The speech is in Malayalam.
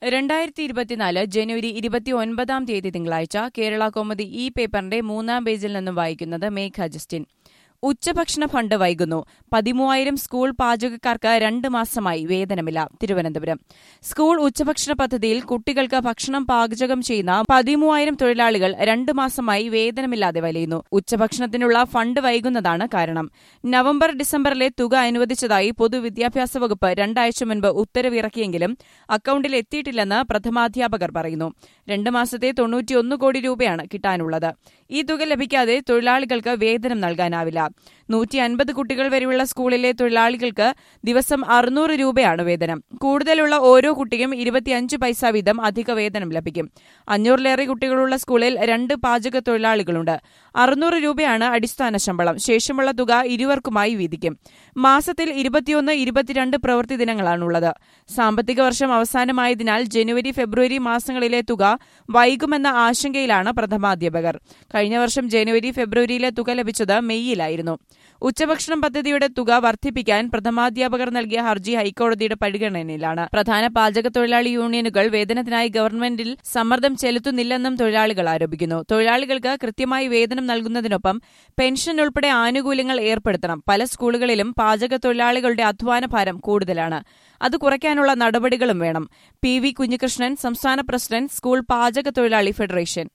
രണ്ടായിരത്തി ഇരുപത്തിനാല് ജനുവരി ഇരുപത്തി ഒൻപതാം തീയതി തിങ്കളാഴ്ച കേരള കൗമുദി ഈ പേപ്പറിന്റെ മൂന്നാം പേജിൽ നിന്നും വായിക്കുന്നത് മേഘ ജസ്റ്റിൻ ഉച്ചഭക്ഷണ ഫണ്ട് വൈകുന്നു പതിമൂവായിരം സ്കൂൾ പാചകക്കാർക്ക് രണ്ട് മാസമായി വേതനമില്ല തിരുവനന്തപുരം സ്കൂൾ ഉച്ചഭക്ഷണ പദ്ധതിയിൽ കുട്ടികൾക്ക് ഭക്ഷണം പാചകം ചെയ്യുന്ന പതിമൂവായിരം തൊഴിലാളികൾ രണ്ട് മാസമായി വേതനമില്ലാതെ വലയുന്നു ഉച്ചഭക്ഷണത്തിനുള്ള ഫണ്ട് വൈകുന്നതാണ് കാരണം നവംബർ ഡിസംബറിലെ തുക അനുവദിച്ചതായി പൊതുവിദ്യാഭ്യാസ വകുപ്പ് രണ്ടാഴ്ച മുൻപ് ഉത്തരവിറക്കിയെങ്കിലും അക്കൌണ്ടിൽ എത്തിയിട്ടില്ലെന്ന് പ്രഥമാധ്യാപകർ പറയുന്നു രണ്ട് മാസത്തെ തൊണ്ണൂറ്റിയൊന്ന് കോടി രൂപയാണ് കിട്ടാനുള്ളത് ഈ തുക ലഭിക്കാതെ തൊഴിലാളികൾക്ക് വേതനം നൽകാനാവില്ല നൂറ്റി അൻപത് കുട്ടികൾ വരെയുള്ള സ്കൂളിലെ തൊഴിലാളികൾക്ക് ദിവസം അറുന്നൂറ് രൂപയാണ് വേതനം കൂടുതലുള്ള ഓരോ കുട്ടിക്കും ഇരുപത്തിയഞ്ച് പൈസ വീതം അധിക വേതനം ലഭിക്കും അഞ്ഞൂറിലേറെ കുട്ടികളുള്ള സ്കൂളിൽ രണ്ട് പാചക തൊഴിലാളികളുണ്ട് അറുന്നൂറ് രൂപയാണ് അടിസ്ഥാന ശമ്പളം ശേഷമുള്ള തുക ഇരുവർക്കുമായി വീതിക്കും മാസത്തിൽ ഇരുപത്തിയൊന്ന് ഇരുപത്തിരണ്ട് പ്രവൃത്തി ദിനങ്ങളാണുള്ളത് സാമ്പത്തിക വർഷം അവസാനമായതിനാൽ ജനുവരി ഫെബ്രുവരി മാസങ്ങളിലെ തുക വൈകുമെന്ന ആശങ്കയിലാണ് പ്രഥമാധ്യാപകർ കഴിഞ്ഞ വർഷം ജനുവരി ഫെബ്രുവരിയിലെ തുക ലഭിച്ചത് മെയ്യിലായിരുന്നു ഉച്ചഭക്ഷണം പദ്ധതിയുടെ തുക വർദ്ധിപ്പിക്കാൻ പ്രഥമാധ്യാപകർ നൽകിയ ഹർജി ഹൈക്കോടതിയുടെ പരിഗണനയിലാണ് പ്രധാന പാചക തൊഴിലാളി യൂണിയനുകൾ വേതനത്തിനായി ഗവൺമെന്റിൽ സമ്മർദ്ദം ചെലുത്തുന്നില്ലെന്നും തൊഴിലാളികൾ ആരോപിക്കുന്നു തൊഴിലാളികൾക്ക് കൃത്യമായി വേതനം നൽകുന്നതിനൊപ്പം പെൻഷൻ ഉൾപ്പെടെ ആനുകൂല്യങ്ങൾ ഏർപ്പെടുത്തണം പല സ്കൂളുകളിലും പാചക തൊഴിലാളികളുടെ അധ്വാന ഭാരം കൂടുതലാണ് അത് കുറയ്ക്കാനുള്ള നടപടികളും വേണം പി വി കുഞ്ഞികൃഷ്ണൻ സംസ്ഥാന പ്രസിഡന്റ് സ്കൂൾ പാചക തൊഴിലാളി ഫെഡറേഷൻ